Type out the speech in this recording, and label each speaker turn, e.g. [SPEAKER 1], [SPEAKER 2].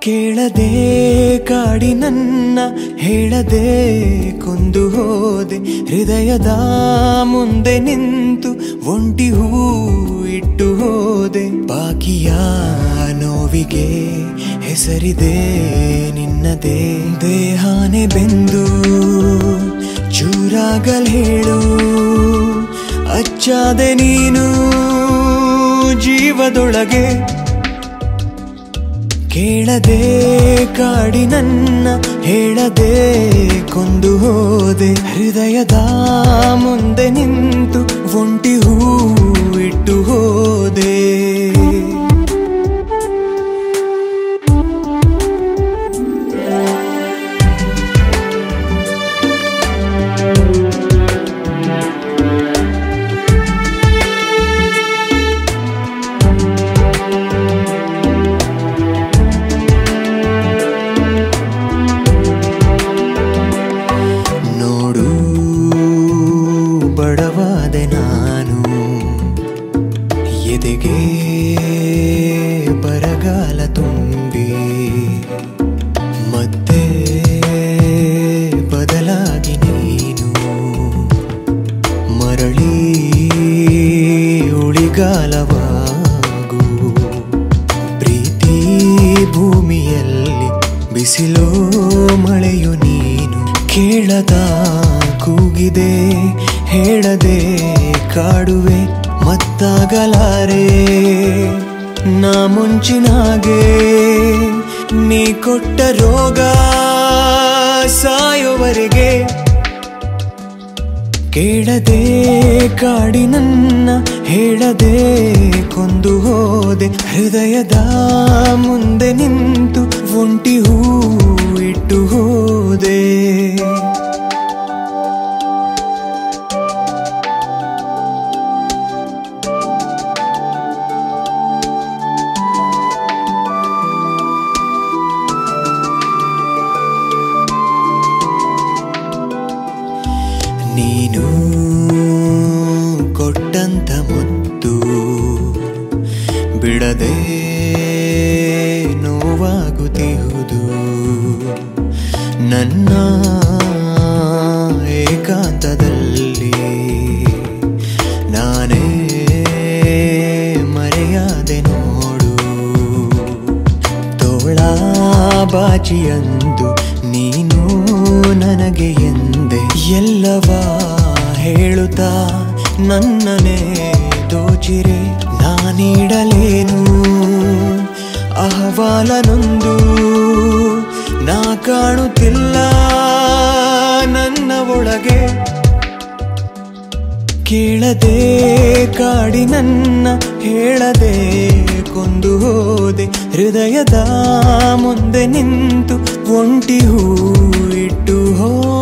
[SPEAKER 1] ಕೇಳದೆ ಕಾಡಿ ನನ್ನ ಹೇಳದೆ ಕೊಂದು ಹೋದೆ ಹೃದಯದ ಮುಂದೆ ನಿಂತು ಒಂಟಿ ಹೂ ಇಟ್ಟು ಹೋದೆ ಬಾಕಿಯ ನೋವಿಗೆ ಹೆಸರಿದೆ ನಿನ್ನದೇ ದೇಹಾನೆ ಬೆಂದು ಚೂರಾಗಲ್ ಹೇಳು ಅಚ್ಚಾದೆ ನೀನು ಜೀವದೊಳಗೆ ಕೇಳದೆ ಕಾಡಿ ನನ್ನ ಹೇಳದೆ ಕೊಂದು ಹೋದೆ ಹೃದಯದ ಮುಂದೆ ನಿಂತು ಒಂಟಿ ಹೂ ಇಟ್ಟು ಹೋದೆ ನೋಡು ಬಡವಾದೆ ನಾನು ಎದೆಗೆ ಬರಗಾಲ ತುಂಬಿ ಮತ್ತೆ ಬದಲಾಗಿ ನೀನು ಮರಳಿ ಉಳಿಗಾಲವಾಗು ಪ್ರೀತಿ ಭೂಮಿಯಲ್ಲಿ ಬಿಸಿಲೋ ಮಳೆಯು ನೀನು ಕೇಳದ ಕೂಗಿದೆ ಹೇಳದೆ ಕಾಡುವೆ ಮತ್ತಾಗಲಾರೆ ನಾ ಮುಂಚಿನಾಗೆ ನೀ ಕೊಟ್ಟ ರೋಗ ಸಾಯೋವರೆಗೆ ಕೇಳದೆ ಕಾಡಿ ನನ್ನ ಹೇಳದೆ ಕೊಂದು ಹೋದೆ ಹೃದಯದ ಮುಂದೆ ನಿಂತು ಒಂಟಿ ಹೂ ಇಟ್ಟು ಹೋದೆ ನೀನು ಕೊಟ್ಟಂತ ಮುತ್ತು ಬಿಡದೆ ನೋವಾಗುತ್ತಿಹುದು ನನ್ನ ಏಕಾಂತದಲ್ಲಿ ನಾನೇ ಮರೆಯಾದೆ ನೋಡು ತೋಳ ಬಾಚಿಯಂದು ನೀನು ನನಗೆ ಎಂದೆ ಎಲ್ಲವ ಹೇಳುತ್ತಾ ನನ್ನನೇ ದೋಚಿರೆ ನಾನೀಡಲೇನು ಅಹವಾಲನೊಂದು ನಾ ಕಾಣುತ್ತಿಲ್ಲ ನನ್ನ ಒಳಗೆ ಕೇಳದೆ ಕಾಡಿ ನನ್ನ ಹೇಳದೆ ಕೊಂದು ಹೋದೆ ಹೃದಯದ ಮುಂದೆ ನಿಂತು ಒಂಟಿ ಹೂ ಇಟ್ಟು ಹೋದೆ